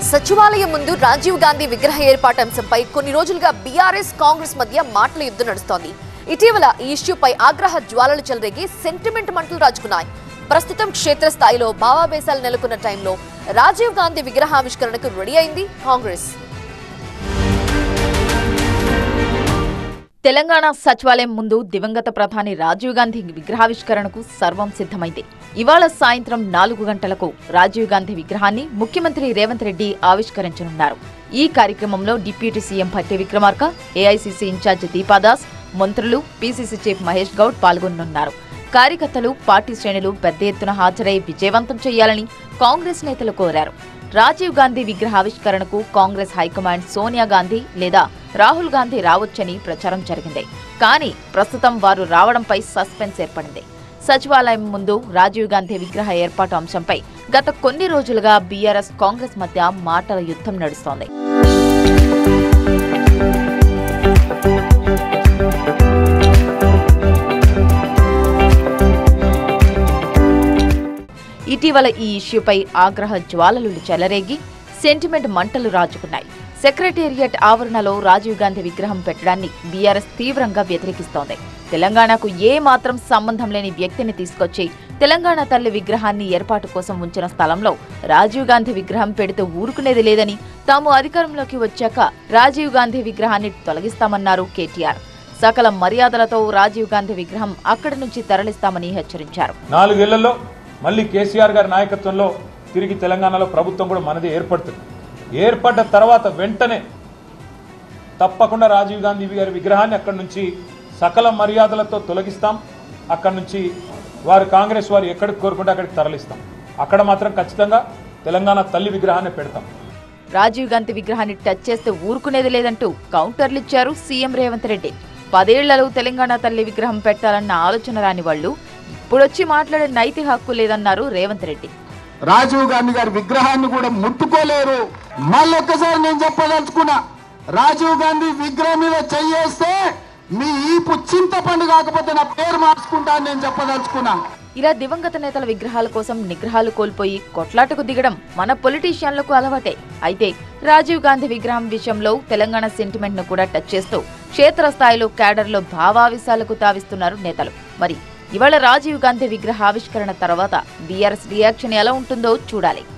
సచివాలయం ముందు రాజీవ్ గాంధీ విగ్రహ ఏర్పాటు అంశంపై కొన్ని రోజులుగా బీఆర్ఎస్ కాంగ్రెస్ మధ్య మాటల యుద్ధం నడుస్తోంది ఇటీవల ఈ ఇష్యూపై ఆగ్రహ జ్వాలలు చెలరేగి సెంటిమెంట్ మంటలు రాజుకున్నాయి ప్రస్తుతం క్షేత్రస్థాయిలో భావావేశాలు నెలకొన్న టైంలో రాజీవ్ గాంధీ విగ్రహావిష్కరణకు రెడీ అయింది కాంగ్రెస్ తెలంగాణ సచివాలయం ముందు దివంగత ప్రధాని రాజీవ్ గాంధీ విగ్రహావిష్కరణకు సర్వం సిద్ధమైంది ఇవాళ సాయంత్రం నాలుగు గంటలకు రాజీవ్ గాంధీ విగ్రహాన్ని ముఖ్యమంత్రి రేవంత్ రెడ్డి ఆవిష్కరించనున్నారు ఈ కార్యక్రమంలో deputy CM Bhatti Vikramarka AICC in charge Deepa Das మంత్రులు పీసీసీ చీఫ్ మహేష్ గౌడ్ పాల్గొనున్నారు కార్యకర్తలు పార్టీ శ్రేణులు పెద్ద ఎత్తున హాజరై విజయవంతం చేయాలని కాంగ్రెస్ నేతలు కోరారు రాజీవ్ గాంధీ విగ్రహావిష్కరణకు కాంగ్రెస్ హైకమాండ్ సోనియా గాంధీ లేదా రాహుల్ గాంధీ రావచ్చని ప్రచారం జరిగింది కానీ ప్రస్తుతం వారు రావడంపై సస్పెన్స్ ఏర్పడింది సచివాలయం ముందు రాజీవ్ గాంధీ విగ్రహ ఏర్పాటు అంశంపై గత కొన్ని రోజులుగా బీఆర్ఎస్ కాంగ్రెస్ మధ్య మాటల యుద్ధం నడుస్తోంది ఇటీవల ఈ ఇష్యూపై ఆగ్రహ జ్వాలలు చెలరేగి సెంటిమెంట్ మంటలు రాజుకున్నాయి సెక్రటేరియట్ ఆవరణలో రాజీవ్ గాంధీ విగ్రహం పెట్టడాన్ని బీఆర్ఎస్ తీవ్రంగా వ్యతిరేకిస్తోంది తెలంగాణకు ఏ మాత్రం సంబంధం లేని వ్యక్తిని తీసుకొచ్చి తెలంగాణ తల్లి విగ్రహాన్ని ఏర్పాటు కోసం ఉంచిన స్థలంలో రాజీవ్ గాంధీ విగ్రహం పెడితే ఊరుకునేది లేదని తాము అధికారంలోకి వచ్చాక రాజీవ్ గాంధీ విగ్రహాన్ని తొలగిస్తామన్నారు కేటీఆర్ సకల మర్యాదలతో రాజీవ్ గాంధీ విగ్రహం అక్కడి నుంచి తరలిస్తామని హెచ్చరించారు నాలుగేళ్లలో మళ్ళీ కేసీఆర్ గారి నాయకత్వంలో తిరిగి తెలంగాణలో ప్రభుత్వం కూడా మనది ఏర్పడుతుంది ఏర్పడ్డ తర్వాత వెంటనే తప్పకుండా రాజీవ్ గాంధీ గారి విగ్రహాన్ని అక్కడి నుంచి సకల మర్యాదలతో తొలగిస్తాం అక్కడి నుంచి వారు కాంగ్రెస్ వారు ఎక్కడికి కోరుకుంటే అక్కడికి తరలిస్తాం అక్కడ మాత్రం ఖచ్చితంగా తెలంగాణ తల్లి విగ్రహాన్ని పెడతాం రాజీవ్ గాంధీ విగ్రహాన్ని టచ్ చేస్తే ఊరుకునేది లేదంటూ కౌంటర్లిచ్చారు సీఎం రేవంత్ రెడ్డి పదేళ్లలో తెలంగాణ తల్లి విగ్రహం పెట్టాలన్న ఆలోచన రాని వాళ్ళు ఇప్పుడొచ్చి మాట్లాడే నైతిక హక్కు లేదన్నారు రేవంత్ రెడ్డి రాజీవ్ గాంధీ గారి విగ్రహాన్ని కూడా ముట్టుకోలేరు మళ్ళొక్కసారి నేను చెప్పదలుచుకున్నా రాజీవ్ గాంధీ విగ్రహం మీద చెయ్యేస్తే మీ ఈపు చింతపండు కాకపోతే నా పేరు మార్చుకుంటా అని నేను చెప్పదలుచుకున్నా ఇలా దివంగత నేతల విగ్రహాల కోసం నిగ్రహాలు కోల్పోయి కొట్లాటకు దిగడం మన పొలిటీషియన్లకు అలవాటే అయితే రాజీవ్ గాంధీ విగ్రహం విషయంలో తెలంగాణ సెంటిమెంట్ ను కూడా టచ్ చేస్తూ క్షేత్రస్థాయిలో క్యాడర్లో భావావిశాలకు తావిస్తున్నారు నేతలు మరి ఇవాళ రాజీవ్ గాంధీ విగ్రహావిష్కరణ తర్వాత బీఆర్ఎస్ రియాక్షన్ ఎలా ఉంటుందో చూడాలి